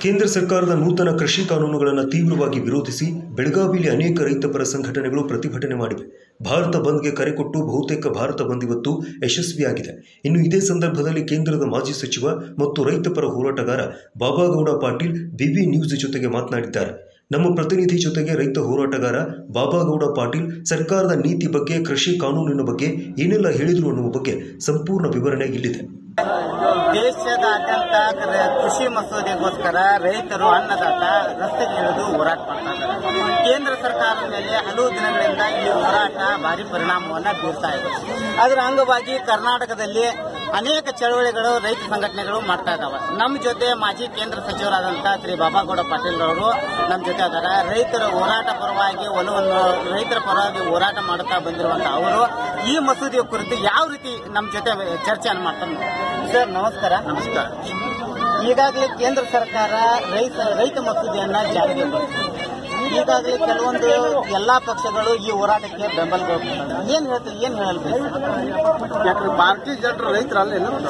ಕೇಂದ್ರ ಸರ್ಕಾರದ ನೂತನ ಕೃಷಿ ಕಾನೂನುಗಳನ್ನು ತೀವ್ರವಾಗಿ ವಿರೋಧಿಸಿ ಬೆಳಗಾವಿಯಲ್ಲಿ ಅನೇಕ ರೈತಪರ ಸಂಘಟನೆಗಳು ಪ್ರತಿಭಟನೆ ಮಾಡಿವೆ ಭಾರತ ಬಂದ್ಗೆ ಕರೆ ಕೊಟ್ಟು ಬಹುತೇಕ ಭಾರತ ಬಂದ್ ಇವತ್ತು ಯಶಸ್ವಿಯಾಗಿದೆ ಇನ್ನು ಇದೇ ಸಂದರ್ಭದಲ್ಲಿ ಕೇಂದ್ರದ ಮಾಜಿ ಸಚಿವ ಮತ್ತು ರೈತಪರ ಹೋರಾಟಗಾರ ಬಾಬಾಗೌಡ ಪಾಟೀಲ್ ಬಿಬಿ ನ್ಯೂಸ್ ಜೊತೆಗೆ ಮಾತನಾಡಿದ್ದಾರೆ ನಮ್ಮ ಪ್ರತಿನಿಧಿ ಜೊತೆಗೆ ರೈತ ಹೋರಾಟಗಾರ ಬಾಬಾಗೌಡ ಪಾಟೀಲ್ ಸರ್ಕಾರದ ನೀತಿ ಬಗ್ಗೆ ಕೃಷಿ ಕಾನೂನಿನ ಬಗ್ಗೆ ಏನೆಲ್ಲ ಹೇಳಿದ್ರು ಅನ್ನುವ ಬಗ್ಗೆ ಸಂಪೂರ್ಣ ವಿವರಣೆ ಇಲ್ಲಿದೆ ದೇಶದಾದ್ಯಂತ ರ- ಕೃಷಿ ಮಸೂದೆಗೋಸ್ಕರ ರೈತರು ಅನ್ನದಾತ ರಸ್ತೆಗೆ ಇಳಿದು ಹೋರಾಟ ಮಾಡ್ತಾ ಇದ್ದಾರೆ ಕೇಂದ್ರ ಸರ್ಕಾರದ ಮೇಲೆ ಹಲವು ದಿನಗಳಿಂದ ಈ ಹೋರಾಟ ಭಾರಿ ಪರಿಣಾಮವನ್ನ ಬೀರ್ತಾ ಇದೆ ಅದರ ಅಂಗವಾಗಿ ಕರ್ನಾಟಕದಲ್ಲಿ ಅನೇಕ ಚಳವಳಿಗಳು ರೈತ ಸಂಘಟನೆಗಳು ಮಾಡ್ತಾ ಇದಾವೆ ನಮ್ಮ ಜೊತೆ ಮಾಜಿ ಕೇಂದ್ರ ಸಚಿವರಾದಂತಹ ಶ್ರೀ ಬಾಬಾಗೌಡ ಪಾಟೀಲ್ ಅವರು ನಮ್ಮ ಜೊತೆ ಅದಾರ ರೈತರ ಹೋರಾಟ ಪರವಾಗಿ ಒಲವನ್ನು ರೈತರ ಪರವಾಗಿ ಹೋರಾಟ ಮಾಡುತ್ತಾ ಬಂದಿರುವಂತಹ ಅವರು ಈ ಮಸೂದೆಯ ಕುರಿತು ಯಾವ ರೀತಿ ನಮ್ಮ ಜೊತೆ ಚರ್ಚೆಯನ್ನು ಮಾಡ್ತಾರೆ ಸರ್ ನಮಸ್ಕಾರ ನಮಸ್ಕಾರ ಈಗಾಗಲೇ ಕೇಂದ್ರ ಸರ್ಕಾರ ರೈತ ರೈತ ಮಸೂದೆಯನ್ನ ಜಾರಿಗೆ ತಂದಿದೆ. ಈಗಾಗಲೇ ಕೆಲವೊಂದು ಎಲ್ಲಾ ಪಕ್ಷಗಳು ಈ ಹೋರಾಟಕ್ಕೆ ಬೆಂಬಲ ಕೊಟ್ಟಿದ್ದಾರೆ. ಏನ್ ಹೇಳ್ತಾರೆ ಏನ್ ಹೇಳಲ್ಬೇಕು ಯಾಕಂದ್ರೆ ಭಾರತೀಯ ಜನರು ರೈತರು ಅಲ್ಲ ಎಲ್ಲ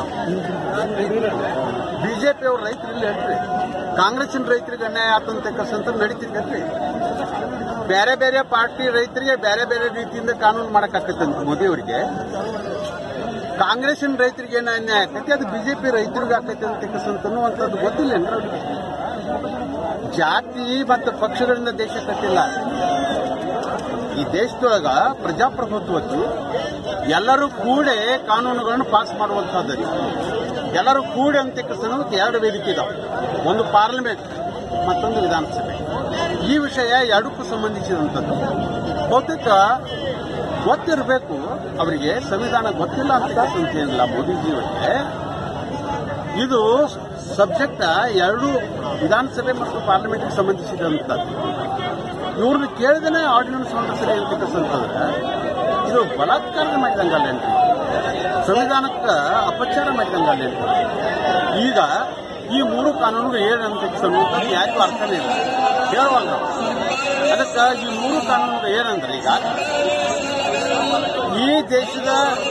ಬಿಜೆಪಿ ಅವ್ರ ರೈತರು ಇಲ್ಲ ಹೇಳ್ರಿ ಕಾಂಗ್ರೆಸ್ಸಿನ ರೈತರಿಗೆ ಅನ್ಯಾಯ ಆತಂತ ಕಸಂತ ನಡೀತಿದ್ರಿ ಬೇರೆ ಬೇರೆ ಪಾರ್ಟಿ ರೈತರಿಗೆ ಬೇರೆ ಬೇರೆ ರೀತಿಯಿಂದ ಕಾನೂನು ಮಾಡಕ್ಕಾಕತ್ತಂತ ಮೋದಿ ಅವರಿಗೆ ಕಾಂಗ್ರೆಸ್ಸಿನ ರೈತರಿಗೆ ಏನು ಅನ್ಯಾಯ ಆಕೈತಿ ಅದು ಬಿಜೆಪಿ ರೈತರಿಗೆ ಆಕೈತಿ ಅಂತ ಕಸಂತ ಅನ್ನುವಂಥದ್ದು ಗೊತ್ತಿಲ್ಲ ಅವ್ರಿಗೆ ಜಾತಿ ಮತ್ತು ಪಕ್ಷಗಳಿಂದ ದೇಶ ಕಟ್ಟಿಲ್ಲ ಈ ದೇಶದೊಳಗ ಪ್ರಜಾಪ್ರಭುತ್ವಕ್ಕೆ ಎಲ್ಲರೂ ಕೂಡೆ ಕಾನೂನುಗಳನ್ನು ಪಾಸ್ ಮಾಡುವಂತಹದ್ದು ರೀ. ಎಲ್ಲರೂ ಕೂಡೆ ಅಂತ ಕಸನಕ್ಕೆ ಎರಡು ವೇದಿಕೆ ಇದಾವೆ ಒಂದು ಪಾರ್ಲಿಮೆಂಟ್ ಮತ್ತೊಂದು ವಿಧಾನಸಭೆ ಈ ವಿಷಯ ಎರಡಕ್ಕೂ ಸಂಬಂಧಿಸಿದಂಥದ್ದು ಬಹುತೇಕ ಗೊತ್ತಿರಬೇಕು ಅವರಿಗೆ ಸಂವಿಧಾನ ಗೊತ್ತಿಲ್ಲ ಅಂತ ಏನಿಲ್ಲ ಮೋದಿಜಿ ಅವರಿಗೆ ಇದು ಸಬ್ಜೆಕ್ಟ್ ಎರಡು ವಿಧಾನಸಭೆ ಮತ್ತು ಪಾರ್ಲಿಮೆಂಟ್ಗೆ ಸಂಬಂಧಿಸಿದಂಥದ್ದು ಇವ್ರನ್ನ ಕೇಳಿದ್ರೆ ಆರ್ಡಿನೆನ್ಸ್ ಸರಿ ಅಂತಕ್ಕಂತಂದ್ರೆ ಇದು ಬಲಾತ್ಕಾರ ಮಾಡಿದಂಗಲ್ಲೇನ್ರಿ ಸಂವಿಧಾನಕ್ಕೆ ಅಪಚಾರ ಮಾಡಿದಂಗಲ್ಲೇನ್ರಿ ಈಗ ಈ ಮೂರು ಕಾನೂನುಗಳು ಏನಂತ ಅನ್ನೋದು ಯಾರಿಗೂ ಅರ್ಥನೇ ಇಲ್ಲ ಹೇಳುವಾಗ ಅದಕ್ಕೆ ಈ ಮೂರು ಕಾನೂನುಗಳು ಏನಂದ್ರೆ ಈಗ ಈ ದೇಶದ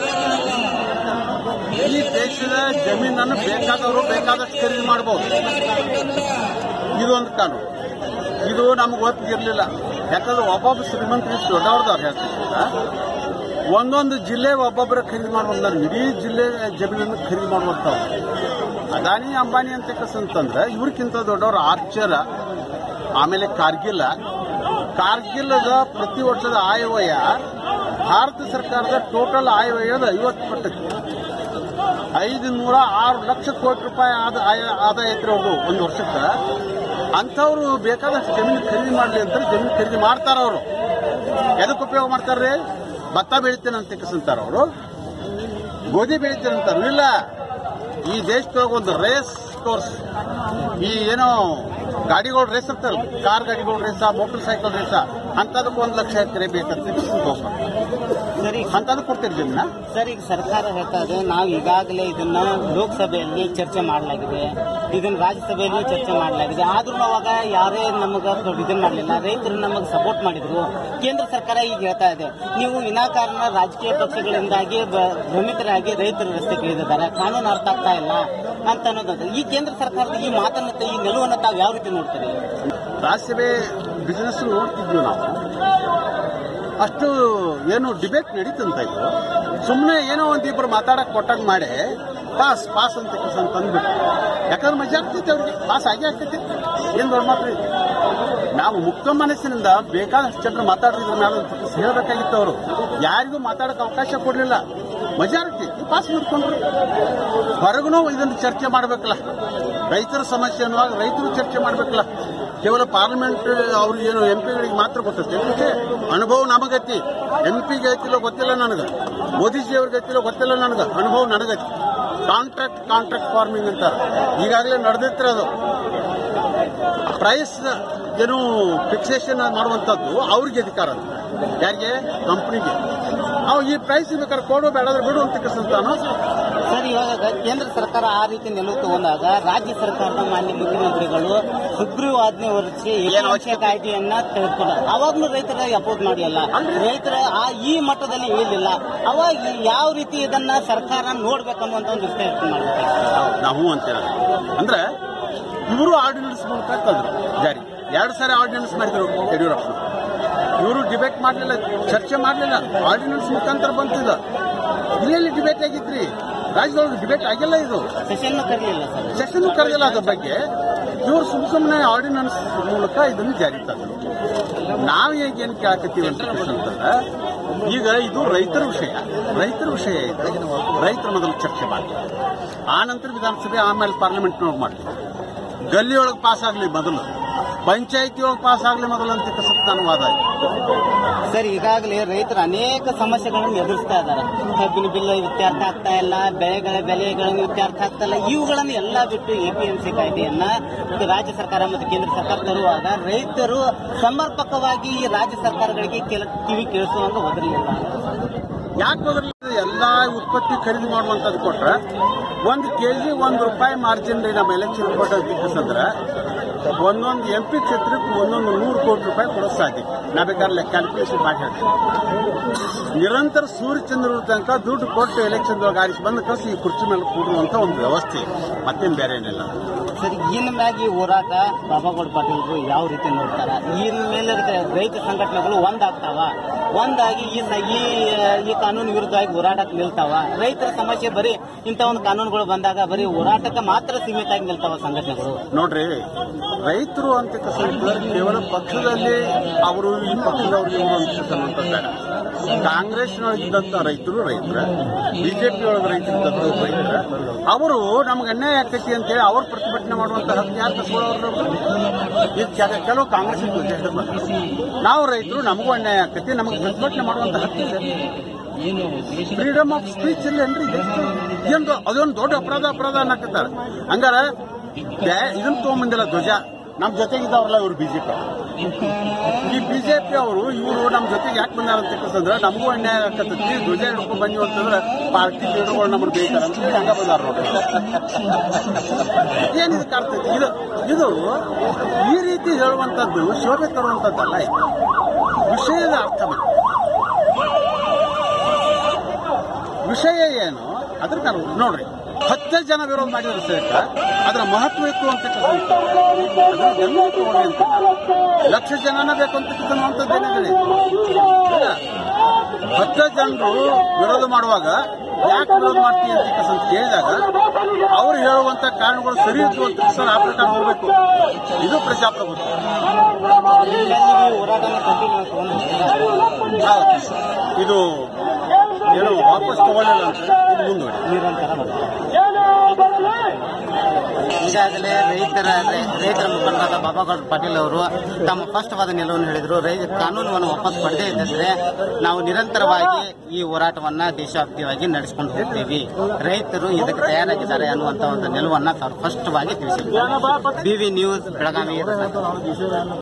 ಈ ದೇಶದ ಜಮೀನನ್ನು ಬೇಕಾದವರು ಬೇಕಾದಷ್ಟು ಖರೀದಿ ಮಾಡಬಹುದು ಇದೊಂದು ಕಾನೂನು ಇದು ನಮ್ಗೆ ಗೊತ್ತಿರಲಿಲ್ಲ ಯಾಕಂದ್ರೆ ಒಬ್ಬೊಬ್ಬ ಶ್ರೀಮಂತರು ಇಷ್ಟು ದೊಡ್ಡವ್ರದವ್ರು ಹೇಳ್ತಿರ್ತಾರೆ ಒಂದೊಂದು ಜಿಲ್ಲೆ ಒಬ್ಬೊಬ್ಬರ ಖರೀದಿ ಮಾಡುವಂತಾರೆ ಇಡೀ ಜಿಲ್ಲೆ ಜಮೀನನ್ನು ಖರೀದಿ ಮಾಡುವಂಥವ್ರು ಅದಾನಿ ಅಂಬಾನಿ ಅಂತಕ್ಕಂತಂದ್ರೆ ಇವ್ರಕ್ಕಿಂತ ದೊಡ್ಡವರು ಆರ್ಚರ ಆಮೇಲೆ ಕಾರ್ಗಿಲ್ ಕಾರ್ಗಿಲ್ದ ಪ್ರತಿ ವರ್ಷದ ಆಯವ್ಯಯ ಭಾರತ ಸರ್ಕಾರದ ಟೋಟಲ್ ಆಯವ್ಯಯದ ಐವತ್ತು ಪಟ್ಟಕ್ಕೆ ಐದು ನೂರ ಆರು ಲಕ್ಷ ಕೋಟಿ ರೂಪಾಯಿ ಆದ ಆಯ- ಆದಾಯ ಐತ್ರಿ ಅವರು ಒಂದು ವರ್ಷಕ್ಕೆ ಅಂಥವ್ರು ಬೇಕಾದಷ್ಟು ಜಮೀನು ಖರೀದಿ ಮಾಡಲಿ ಅಂತ ಜಮೀನು ಖರೀದಿ ಮಾಡ್ತಾರ ಅವರು ಎದಕ್ಕೆ ಉಪಯೋಗ ಮಾಡ್ತಾರ್ರಿ ಭತ್ತ ಬೆಳಿತೇನೆ ಅಂತ ಕಸಂತಾರ ಅವರು ಗೋಧಿ ಬೆಳಿತೇನೆ ಅಂತಾರ ಇಲ್ಲ ಈ ದೇಶದೊಳಗೆ ಒಂದು ರೇಸ್ ಕೋರ್ಸ್ ಈ ಏನೋ ಗಾಡಿಗಳು ರೇಸ್ ಇರ್ತಾರ ಕಾರ್ ಗಾಡಿಗಳು ರೇಸ ಮೋಟರ್ ಸೈಕಲ್ ರೇಸ ಅಂತದಕ್ಕೆ ಒಂದು ಲಕ್ಷ ಎಕರೆ ಬೇಕಂತ ಹೋಗ್ತಾರೆ ಸರಿ ಅಂತದ್ ಕೊಡ್ತೀರಿ ಜಮೀನ ಸರ್ ಈಗ ಸರ್ಕಾರ ಹೇಳ್ತಾ ಇದೆ ನಾವು ಈಗಾಗಲೇ ಇದನ್ನ ಲೋಕಸಭೆಯಲ್ಲಿ ಚರ್ಚೆ ಮಾಡಲಾಗಿದೆ ಇದನ್ನ ರಾಜ್ಯಸಭೆಯಲ್ಲಿ ಚರ್ಚೆ ಮಾಡಲಾಗಿದೆ ಆದ್ರೂ ಅವಾಗ ಯಾರೇ ನಮಗ ಇದನ್ನ ಮಾಡಲಿಲ್ಲ ರೈತರು ನಮಗೆ ಸಪೋರ್ಟ್ ಮಾಡಿದ್ರು ಕೇಂದ್ರ ಸರ್ಕಾರ ಈಗ ಹೇಳ್ತಾ ಇದೆ ನೀವು ವಿನಾಕಾರಣ ರಾಜಕೀಯ ಪಕ್ಷಗಳಿಂದಾಗಿ ಬ- ಭ್ರಮಿತರಾಗಿ ರೈತರು ರಸ್ತೆ ಇಳಿದಿದ್ದಾರೆ ಕಾನೂನು ಅರ್ಥ ಆಗ್ತಾ ಇಲ್ಲ ಅಂತ ಅನ್ನೋದು ಈ ಕೇಂದ್ರ ಸರ್ಕಾರದ ಈ ಮಾತನ್ನ ಈ ನಿಲುವನ್ನು ತಾವು ಯಾವ ರೀತಿ ನೋಡ್ತೀರಿ ರಾಜ್ಯಸಭೆ ಬಿಸಿನೆಸ್ ನೋಡ್ತಿದ್ವಿ ನಾವು ಅಷ್ಟು ಏನು ಡಿಬೇಟ್ ನಡೀತಂತ ಇದು ಸುಮ್ಮನೆ ಏನೋ ಒಂದಿಬ್ರು ಮಾತಾಡಕ್ ಕೊಟ್ಟಾಗ ಮಾಡಿ ಪಾಸ್ ಪಾಸ್ ಅಂತ ಅಂತ ಅಂದ್ಬಿಟ್ಟು ಯಾಕಂದ್ರೆ ಮಜಾ ಆಗ್ತೈತೆ ಅವ್ರಿಗೆ ಪಾಸ್ ಆಗೇ ಆಗ್ತೈತಿ ಏನ್ ದೊಡ್ಡ ಮಾತ್ರ ಇದು. ನಾವು ಮುಕ್ತ ಮನಸ್ಸಿನಿಂದ ಬೇಕಾದಷ್ಟು ಜನರು ಮಾತಾಡಿದ್ರ ಮೇಲೆ ಒಂದು ಸ್ವಲ್ಪ ಹೇಳ್ಬೇಕಾಗಿತ್ತು ಅವರು ಯಾರಿಗೂ ಮಾತಾಡಕ್ ಅವಕಾಶ ಕೊಡ್ಲಿಲ್ಲ ಮಜಾರಿಟಿ ಪಾಸ್ ಮಾಡ್ಕೊಂಡ್ರು ಹೊರಗೂ ಇದನ್ನು ಚರ್ಚೆ ಮಾಡ್ಬೇಕಲ್ಲ ರೈತರ ಸಮಸ್ಯೆ ಅನ್ನುವಾಗ ರೈತರು ಚರ್ಚೆ ಮಾಡ್ಬೇಕಲ್ಲ ಕೇವಲ ಪಾರ್ಲಿಮೆಂಟ್ ಅವ್ರಿಗೆ ಏನು ಎಂ ಪಿಗಳಿಗೆ ಮಾತ್ರ ಗೊತ್ತೈತೆ ಯಾಕೆ ಅನುಭವ ನಮಗೈತಿ ಎಂ ಪಿಗೆ ಐತಿಲ್ಲ ಗೊತ್ತಿಲ್ಲ ನನಗೆ ಮೋದಿಜಿ ಅವ್ರಿಗೆ ಐತಿಲ್ಲ ಗೊತ್ತಿಲ್ಲ ನನಗೆ ಅನುಭವ ನನಗೈತಿ ಕಾಂಟ್ರಾಕ್ಟ್ ಕಾಂಟ್ರಾಕ್ಟ್ ಫಾರ್ಮಿಂಗ್ ಅಂತಾರೆ ಈಗಾಗಲೇ ನಡೆದಿತ್ತು ಅದು ಪ್ರೈಸ್ ಏನು ಫಿಕ್ಸೇಷನ್ ಮಾಡುವಂಥದ್ದು ಅವ್ರಿಗೆ ಅಧಿಕಾರ ಅದು. ಯಾರಿಗೆ ಕಂಪ್ನಿಗೆ ಅವ್ ಈ ಪ್ರೈಸ್ ಬೇಕಾದ್ರೆ ಕೊಡು ಬೇಡಾದ್ರೆ ಬಿಡು ಅಂತ ಕಸಂತಾನು ಸರ್ ಇವಾಗ ಕೇಂದ್ರ ಸರ್ಕಾರ ಆ ರೀತಿ ನಿಲುವು ತಗೊಂಡಾಗ ರಾಜ್ಯ ಸರ್ಕಾರದ ಮಾನ್ಯ ಮುಖ್ಯಮಂತ್ರಿಗಳು ಸುಗ್ರೀವಾಜ್ಞೆ ಹೊರಡಿಸಿ ಏನಾವಶ್ಯ ಕಾಯ್ದೆಯನ್ನ ತೆಗೆದುಕೊಂಡ ಅವಾಗ್ಲೂ ರೈತರ ಅಪೋಸ್ ಮಾಡಲಿಲ್ಲ ರೈತರ ಆ ಈ ಮಟ್ಟದಲ್ಲಿ ಇಳಿಲಿಲ್ಲ ಅವಾಗ ಯಾವ ರೀತಿ ಇದನ್ನ ಸರ್ಕಾರ ನೋಡ್ಬೇಕನ್ನುವಂತ ಒಂದು ವಿಶ್ಲೇಷಣೆ ಮಾಡಬೇಕು ನಾವು ಅಂತ ಹೇಳಿ ಅಂದ್ರೆ ಇವರು ಆರ್ಡಿನೆನ್ಸ್ ಮೂಲಕ ತಂದ್ರು ಜಾರಿ ಎರಡು ಸಾರಿ ಆರ್ಡಿನೆನ್ಸ್ ಮಾಡಿದ್ರು ಯಡಿಯೂರಪ್ಪ ಇವರು ಡಿಬೇಟ್ ಮಾಡಲಿಲ್ಲ ಚರ್ಚೆ ಮಾಡಲಿಲ್ಲ ಆರ್ಡಿನೆನ್ಸ್ ಮುಖಾಂತರ ಬಂತಿದ್ದ ಇಲ್ಲೆಲ್ಲಿ ಡಿಬೇಟ್ ಆಗಿದ್ರಿ ರಾಜ್ಯದೊಳಗೆ ಡಿಬೇಟ್ ಆಗಿಲ್ಲ ಇದು ಸೆಷನ್ ಕರೀಲಿಲ್ಲ ಸರ್ ಸೆಷನ್ ಕರೆದಿಲ್ಲ ಅದ್ರ ಬಗ್ಗೆ ಇವರು ಸುಮ್ ಸುಮ್ಮನೆ ಆರ್ಡಿನೆನ್ಸ್ ಮೂಲಕ ಇದನ್ನು ಜಾರಿ ತಂದ್ರು ನಾವು ಈಗ ಏನ್ ಕೇಳಕತ್ತೀವಿ ಅಂತ ಅಂತಂದ್ರೆ ಈಗ ಇದು ರೈತರ ವಿಷಯ ರೈತರ ವಿಷಯ ಇದೆ ರೈತರ ಮೊದಲು ಚರ್ಚೆ ಮಾಡ್ತೀವಿ ಆ ನಂತರ ವಿಧಾನಸಭೆ ಆಮೇಲೆ ಪಾರ್ಲಿಮೆಂಟ್ನೊಳಗೆ ಮಾಡ್ತೀವಿ ಗಲ್ಲಿಯೊಳಗೆ ಪಾಸ್ ಆಗಲಿ ಮೊದಲು ಪಂಚಾಯತಿ ಒಳಗೆ ಪಾಸ್ ಆಗಲಿ ಮೊದಲು ಅಂತ ನನ್ನ ವಾದ ಇದೆ ಸರ್ ಈಗಾಗಲೇ ರೈತರು ಅನೇಕ ಸಮಸ್ಯೆಗಳನ್ನು ಎದುರಿಸ್ತಾ ಇದ್ದಾರೆ ಕಬ್ಬಿನ ಬಿಲ್ ಇತ್ಯರ್ಥ ಆಗ್ತಾ ಇಲ್ಲ ಬೆಳೆಗಳ ಬೆಲೆಗಳನ್ನು ಇತ್ಯರ್ಥ ಆಗ್ತಾ ಇಲ್ಲ ಇವುಗಳನ್ನು ಎಲ್ಲ ಬಿಟ್ಟು ಎಪಿಎಂಸಿ ಕಾಯ್ದೆಯನ್ನ ಮತ್ತು ರಾಜ್ಯ ಸರ್ಕಾರ ಮತ್ತು ಕೇಂದ್ರ ಸರ್ಕಾರ ತರುವಾಗ ರೈತರು ಸಮರ್ಪಕವಾಗಿ ಈ ರಾಜ್ಯ ಸರ್ಕಾರಗಳಿಗೆ ಕೆಲ ಕಿವಿ ಕೇಳಿಸುವಂಗ ಒದರಲಿಲ್ಲ ಯಾಕೆ ಬದಲಿಲ್ಲ ಎಲ್ಲಾ ಉತ್ಪತ್ತಿ ಖರೀದಿ ಮಾಡುವಂತದ್ದು ಕೊಟ್ರೆ ಒಂದು ಕೆಜಿ ಒಂದು ರೂಪಾಯಿ ಮಾರ್ಜಿನ್ ರೀ ನಮ್ಮ ಎಲೆಕ್ಷನ್ ಕೊಟ್ಟಂದ್ರೆ ಒಂದೊಂದು ಎಂ ಪಿ ಕ್ಷೇತ್ರಕ್ಕೆ ಒಂದೊಂದು ನೂರು ಕೋಟಿ ರೂಪಾಯಿ ಕೊಡೋದು ಸಾಧ್ಯ ನಾ ಬೇಕಾದ್ರೆ ಕ್ಯಾಲ್ಕುಲೇಷನ್ ಮಾಡಿ ಹೇಳ್ತೀನಿ ನಿರಂತರ ಸೂರ್ಯಚಂದ್ರ ತನಕ ದುಡ್ಡು ಕೊಟ್ಟು ಎಲೆಕ್ಷನ್ ಆರಿಸಿ ಬಂದ ಕಳಿಸಿ ಈ ಕುರ್ಚಿ ಮೇಲೆ ಕೂಡುವಂತ ಒಂದು ವ್ಯವಸ್ಥೆ ಮತ್ತೇನು ಬೇರೆ ಏನಿಲ್ಲ ಸರ್ ಇನ್ ಮ್ಯಾಗ ಈ ಹೋರಾಟ ಬಾಬಾಗೌಡ ಪಾಟೀಲ್ರು ಯಾವ ರೀತಿ ನೋಡ್ತಾರ ಇನ್ ಮೇಲೆ ರೈತ ಸಂಘಟನೆಗಳು ಒಂದಾಗ್ತಾವ ಒಂದಾಗಿ ಈ ಸ- ಈ ಈ ಕಾನೂನು ವಿರುದ್ಧವಾಗಿ ಹೋರಾಟಕ್ಕೆ ನಿಲ್ತಾವ ರೈತರ ಸಮಸ್ಯೆ ಬರೀ ಇಂಥ ಒಂದು ಕಾನೂನುಗಳು ಬಂದಾಗ ಬರೀ ಹೋರಾಟಕ್ಕೆ ಮಾತ್ರ ಸೀಮಿತ ಆಗಿ ನಿಲ್ತಾವ ಸಂಘಟನೆಗಳು ನೋಡ್ರಿ ರೈತರು ಅಂತ ಕಸಂದ್ರೆ ಕೇವಲ ಪಕ್ಷದಲ್ಲಿ ಅವರು ಈ ಪಕ್ಷದವರು ಇವರು ಅಂತ ಕಸಂತಾರೆ ಕಾಂಗ್ರೆಸ್ನೊಳಗಿದ್ದಂತ ರೈತರು ರೈತರ ಬಿಜೆಪಿ ಒಳಗೆ ರೈತರಿದ್ದಂತ ರೈತರ ಅವರು ನಮ್ಗೆ ಅನ್ಯಾಯ ಆಕೈತಿ ಅಂತೇಳಿ ಅವ್ರು ಪ್ರತಿಭಟನೆ ಮಾಡುವಂತ ಹಕ್ಕು ಯಾರು ತಗೊಳ್ಳೋರು ಈಗ ಕೆಲ- ಕೆಲವು ಕಾಂಗ್ರೆಸ್ ನಾವು ರೈತರು ನಮಗೂ ಅನ್ಯಾಯ ಆಕೈತಿ ನಮಗೆ ಪ್ರತಿಭಟನೆ ಮಾಡುವಂತ ಹಕ್ಕಿದೆ ಫ್ರೀಡಮ್ ಆಫ್ ಸ್ಪೀಚ್ ಇಲ್ಲೇನ್ರಿ ಇದೆ ಏನು ಅದೊಂದು ದೊಡ್ಡ ಅಪರಾಧ ಅಪರಾಧ ಅನ್ನಕತ್ತಾರ ಹಂಗಾರ ಬ್ಯಾ- ಇದನ್ನ ತಗೊಂಬಂದಿಲ್ಲ ಧ್ವಜ ನಮ್ ಜೊತೆಗಿದ್ದವ್ರಲ್ಲ ಇವ್ರು ಬಿಜೆಪಿ ಈ ಬಿಜೆಪಿ ಅವರು ಇವರು ನಮ್ ಜೊತೆಗೆ ಯಾಕೆ ಬಂದಾರ ಅಂತ ಕೇಳ್ತಂದ್ರೆ ನಮಗೂ ಅನ್ಯಾಯ ಆಗತ್ತೈತಿ ಧ್ವಜ ಹಿಡ್ಕೊಂಡ್ ಬಂದ್ವಿ ಅಂತಂದ್ರೆ ಪಾರ್ಟಿ ಲೀಡರ್ಗಳು ನಮ್ಮನ್ನ ಬೇಕಾರ ಅಂತ ಹೇಳಿ ಹಂಗ ಬಂದಾರ ನೋಡ್ರಿ ಏನಿದು ಕಾರ್ತೈತಿ ಇದು ಇದು ಈ ರೀತಿ ಹೇಳುವಂತದ್ದು ಶೋಭೆ ತರುವಂತದ್ದಲ್ಲ ಇದು ವಿಷಯದ ಅರ್ಥ ಮಾಡಿ ವಿಷಯ ಏನು ಅದ್ರ ನಾನು ನೋಡ್ರಿ ಹತ್ತು ಜನ ವಿರೋಧ ಮಾಡಿದ್ರೆ ಸಹಿತ ಅದರ ಮಹತ್ವ ಇತ್ತು ಅಂತ ಅದನ್ನ ಎಲ್ಲರೂ ತಗೊಳ್ಳಿ ಅಂತ ಲಕ್ಷ ಜನನ ಬೇಕು ಅಂತ ಅನ್ನುವಂಥದ್ದೇನಿದೆ ಇಲ್ಲ. ಹತ್ತು ಜನರು ವಿರೋಧ ಮಾಡುವಾಗ ಯಾಕೆ ವಿರೋಧ ಮಾಡ್ತೀವಿ ಅಂತ ಅಂತ ಕೇಳಿದಾಗ ಅವ್ರು ಹೇಳುವಂತ ಕಾರಣಗಳು ಸರಿ ಇತ್ತು ಅಂತ ಸರ್ ಆ ಪ್ರಕಾರ ಹೋಗ್ಬೇಕು ಇದು ಪ್ರಜಾಪ್ರಭುತ್ವ ಈ ಹೋರಾಟನ ಕಂಟಿನ್ಯೂ ಮಾಡ್ಕೊಂಡು ಹೌದು. ಇದು ಏನು ವಾಪಸ್ ತಗೊಳ್ಳಿಲ್ಲ ಅಂತ ಇದು ಮುಂದುವರಿ ನಿರಂತರ ಬರುತ್ತೆ. ಈಗಾಗಲೇ ರೈತರ ರೈತರ ಮುಖಂಡರಾದ ಬಾಬಾಗೌಡ ಪಾಟೀಲ್ ಅವರು ತಮ್ಮ ಸ್ಪಷ್ಟವಾದ ನಿಲುವನ್ನು ಹೇಳಿದರು ರೈತ ಕಾನೂನನ್ನು ವಾಪಸ್ ಪಡೆದೇ ಇದ್ದರೆ ನಾವು ನಿರಂತರವಾಗಿ ಈ ಹೋರಾಟವನ್ನ ದೇಶವ್ಯಾಪ್ತಿಯಾಗಿ ನಡೆಸಿಕೊಂಡು ಹೋಗ್ತೀವಿ ರೈತರು ಇದಕ್ಕೆ ತಯಾರಾಗಿದ್ದಾರೆ ಅನ್ನುವಂತ ಒಂದು ನಿಲುವನ್ನ ತಾವು ಸ್ಪಷ್ಟವಾಗಿ ತಿಳಿಸಿದ್ದಾರೆ ಬಿವಿ ನ್ಯೂಸ್ ಬೆಳಗಾವಿ